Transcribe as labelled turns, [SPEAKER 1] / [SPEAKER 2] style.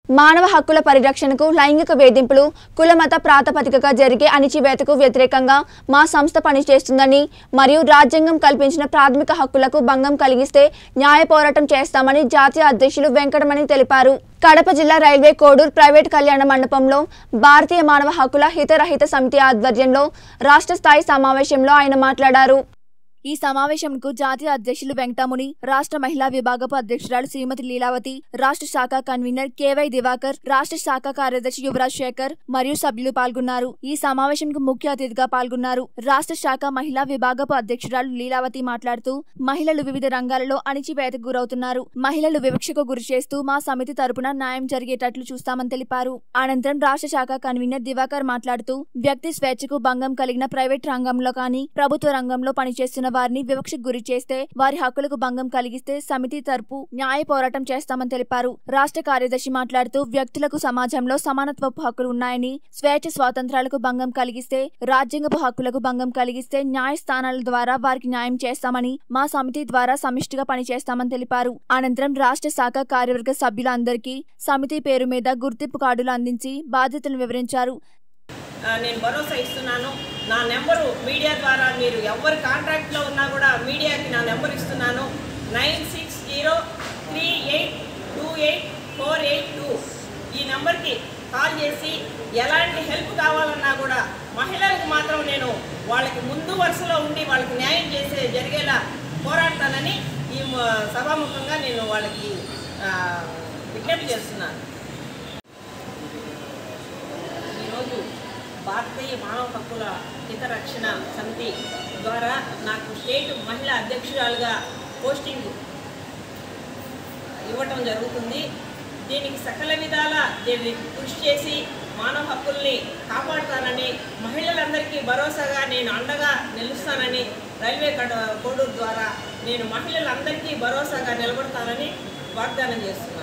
[SPEAKER 1] మానవ హక్కుల పరిరక్షణకు లైంగిక వేధింపులు కులమత ప్రాతిపదికగా జరిగే అణిచివేతకు వ్యతిరేకంగా మా సంస్థ పనిచేస్తుందని మరియు రాజ్యాంగం కల్పించిన ప్రాథమిక హక్కులకు భంగం కలిగిస్తే న్యాయ పోరాటం చేస్తామని జాతీయ అధ్యక్షులు వెంకటమణి తెలిపారు కడప జిల్లా రైల్వే కోడూరు ప్రైవేట్ కళ్యాణ మండపంలో భారతీయ మానవ హక్కుల హితరహిత సమితి ఆధ్వర్యంలో రాష్ట్ర స్థాయి సమావేశంలో ఆయన మాట్లాడారు ఈ సమావేశంకు జాతీయ అధ్యక్షులు వెంకటముని రాష్ట్ర మహిళా విభాగపు అధ్యక్షురాలు శ్రీమతి లీలావతి రాష్ట్ర శాఖ కన్వీనర్ కేవై దివాకర్ రాష్ట్ర శాఖ కార్యదర్శి యువరాజ్ శేఖర్ మరియు సభ్యులు పాల్గొన్నారు ఈ సమావేశంకు ముఖ్య అతిథిగా పాల్గొన్నారు రాష్ట్ర శాఖ మహిళా విభాగపు అధ్యక్షురాలు లీలావతి మాట్లాడుతూ మహిళలు వివిధ రంగాలలో అణిచివేతకు గురవుతున్నారు మహిళలు వివక్షకు గురి చేస్తూ మా సమితి తరపున న్యాయం జరిగేటట్లు చూస్తామని తెలిపారు అనంతరం రాష్ట్ర శాఖ కన్వీనర్ దివాకర్ మాట్లాడుతూ వ్యక్తి స్వేచ్ఛకు భంగం కలిగిన ప్రైవేట్ రంగంలో కానీ ప్రభుత్వ రంగంలో పనిచేస్తున్న వారిని వివక్షకు గురి చేస్తే వారి హక్కులకు భంగం కలిగిస్తే సమితి తరపు న్యాయ పోరాటం చేస్తామని తెలిపారు రాష్ట్ర కార్యదర్శి మాట్లాడుతూ వ్యక్తులకు సమాజంలో సమానత్వపు హక్కులు ఉన్నాయని స్వేచ్ఛ స్వాతంత్రాలకు భంగం కలిగిస్తే రాజ్యాంగపు హక్కులకు భంగం కలిగిస్తే న్యాయస్థానాల ద్వారా వారికి న్యాయం చేస్తామని మా సమితి ద్వారా సమిష్టిగా పనిచేస్తామని తెలిపారు అనంతరం రాష్ట్ర శాఖ కార్యవర్గ సభ్యులందరికీ సమితి పేరు మీద గుర్తింపు కార్డులు అందించి బాధ్యతలను వివరించారు
[SPEAKER 2] ఆ, నేను భరోసా ఇస్తున్నాను నా నెంబరు మీడియా ద్వారా మీరు ఎవరు కాంట్రాక్ట్లో ఉన్నా కూడా మీడియాకి నా నెంబర్ ఇస్తున్నాను nine six zero three eight two eight four eight two ఈ నెంబర్కి కాల్ చేసి ఎలాంటి హెల్ప్ కావాలన్నా కూడా మహిళలకు మాత్రం నేను వాళ్ళకి ముందు వరుసలో ఉండి వాళ్ళకి న్యాయం చేసే జరిగేలా పోరాడతానని ఈ మ- సభాముఖంగా నేను వాళ్ళకి ఆ, విజ్ఞప్తి చేస్తున్నాను ఈరోజు భారతీయ మానవ హక్కుల హిత రక్షణ సమితి ద్వారా నాకు స్టేట్ మహిళా అధ్యక్షురాలుగా పోస్టింగ్ ఇవ్వటం జరుగుతుంది దీనికి సకల విధాల దీన్ని కృషి చేసి మానవ హక్కుల్ని కాపాడుతానని మహిళలందరికీ భరోసాగా నేను అండగా నిలుస్తానని రైల్వే కడ కోడూరు ద్వారా నేను మహిళలందరికీ భరోసాగా నిలబడతానని వాగ్దానం చేస్తున్నాను